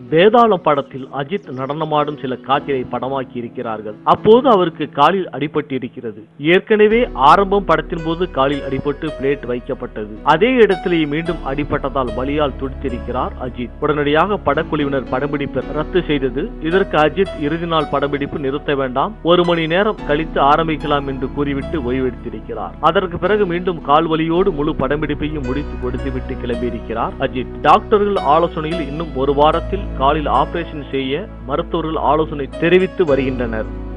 வேதாளம் படத்தில் அஜித் நடனமாடும் சில காட்சிகளை படமாக்கி இருக்கிறார்கள் அப்போது அவருக்கு காலில் அடிபட்டு இருக்கிறது ஏற்கனவே ஆரம்பம் படத்தின் போது காலில் அடிபட்டு பிளேட் வைக்கப்பட்டது அதே இடத்திலேயே மீண்டும் அடிபட்டதால் வலியால் துடித்திருக்கிறார் அஜித் உடனடியாக படக்குழுவினர் படப்பிடிப்பை ரத்து செய்தது இதற்கு அஜித் இறுதி நாள் படப்பிடிப்பு நிறுத்த வேண்டாம் ஒரு மணி நேரம் கழித்து ஆரம்பிக்கலாம் என்று கூறிவிட்டு ஓய்வெடுத்திருக்கிறார் அதற்கு பிறகு மீண்டும் கால் வலியோடு முழு படப்பிடிப்பையும் முடித்து கொடுத்துவிட்டு கிளம்பியிருக்கிறார் அஜித் டாக்டர்கள் ஆலோசனையில் இன்னும் ஒரு வாரத்தில் காலில் ஆபரேஷன் செய்ய மருத்துவர்கள் ஆலோசனை தெரிவித்து வருகின்றனர்